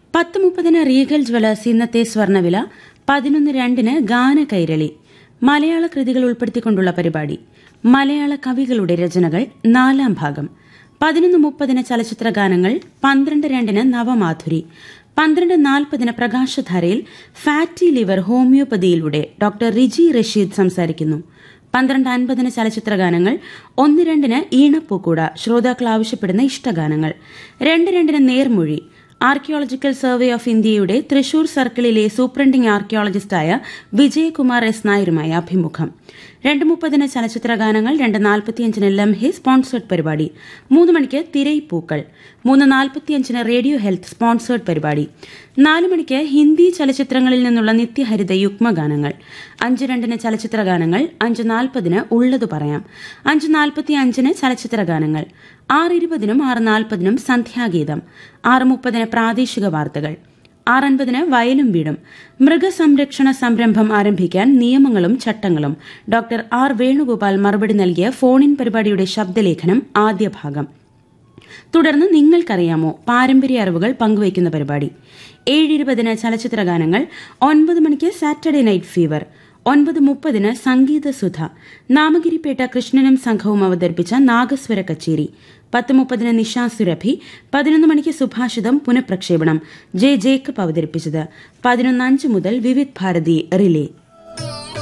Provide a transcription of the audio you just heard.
പത്ത് മുപ്പതിന് Regal Jewellers ഇന്നത്തെ സ്വർണ്ണവില പതിനൊന്ന് രണ്ടിന് ഗാന കൈരളി മലയാള കൃതികൾ ഉൾപ്പെടുത്തിക്കൊണ്ടുള്ള പരിപാടി മലയാള കവികളുടെ രചനകൾ നാലാം ഭാഗം പതിനൊന്ന് മുപ്പതിന് ചലച്ചിത്ര ഗാനങ്ങൾ പന്ത്രണ്ട് രണ്ടിന് നവമാധുരി പന്ത്രണ്ട് നാൽപ്പതിന് പ്രകാശധാരയിൽ ഫാറ്റി ലിവർ ഹോമിയോപ്പതിയിലൂടെ ഡോക്ടർ റിജി റഷീദ് സംസാരിക്കുന്നു പന്ത്രണ്ട് അൻപതിന് ചലച്ചിത്ര ഗാനങ്ങൾ ഒന്ന് രണ്ടിന് ഈണപ്പൂക്കൂട ശ്രോതാക്കൾ ആവശ്യപ്പെടുന്ന ഇഷ്ടഗാനങ്ങൾ രണ്ട് രണ്ടിന് നേർമൊഴി ആർക്കിയോളജിക്കൽ സർവേ ഓഫ് ഇന്ത്യയുടെ തൃശൂർ സർക്കിളിലെ സൂപ്രണ്ടിംഗ് ആർക്കിയോളജിസ്റ്റായ വിജയകുമാർ എസ് നായരുമായി അഭിമുഖം രണ്ട് മുപ്പതിന് ചലച്ചിത്ര ഗാനങ്ങൾ രണ്ട് നാൽപ്പത്തിയഞ്ചിന് ലംഹെ സ്പോൺസേഡ് പരിപാടി മൂന്ന് മണിക്ക് തിരൈപ്പൂക്കൾ മൂന്ന് നാൽപ്പത്തിയഞ്ചിന് റേഡിയോ ഹെൽത്ത് സ്പോൺസേഡ് പരിപാടി നാല് മണിക്ക് ഹിന്ദി ചലച്ചിത്രങ്ങളിൽ നിന്നുള്ള നിത്യഹരിത യുഗ്മഗാനങ്ങൾ അഞ്ച് രണ്ടിന് ചലച്ചിത്ര ഗാനങ്ങൾ അഞ്ച് നാൽപ്പതിന് ഉള്ളത് പറയാം അഞ്ച് നാൽപ്പത്തി അഞ്ചിന് ചലച്ചിത്ര ഗാനങ്ങൾ ആറ് ഇരുപതിനും ആറ് നാൽപ്പതിനും സന്ധ്യാഗീതം ആറ് മുപ്പതിന് പ്രാദേശിക വാർത്തകൾ ആറൻപതിന് വയലും വീടും മൃഗസംരക്ഷണ സംരംഭം ആരംഭിക്കാൻ നിയമങ്ങളും ചട്ടങ്ങളും ഡോക്ടർ ആർ വേണുഗോപാൽ മറുപടി നൽകിയ ഫോണിൻ പരിപാടിയുടെ ശബ്ദലേഖനം ആദ്യ ഭാഗം തുടർന്ന് നിങ്ങൾക്കറിയാമോ പാരമ്പര്യ അറിവുകൾ പങ്കുവയ്ക്കുന്ന പരിപാടി ഏഴിരുപതിന് ചലച്ചിത്ര ഗാനങ്ങൾ ഒൻപത് മണിക്ക് സാറ്റർഡേ നൈറ്റ് ഫീവർ ഒൻപത് മുപ്പതിന് സംഗീത സുധ നാമഗിരിപ്പേട്ട കൃഷ്ണനും സംഘവും അവതരിപ്പിച്ച നാഗസ്വര കച്ചേരി പത്ത് മുപ്പതിന് നിഷാ സുരഭി പതിനൊന്ന് മണിക്ക് സുഭാഷിതം പുനഃപ്രക്ഷേപണം ജെ ജേക്കബ് അവതരിപ്പിച്ചത് പതിനൊന്ന് അഞ്ച് മുതൽ വിവിധ് ഭാരതി റിലേ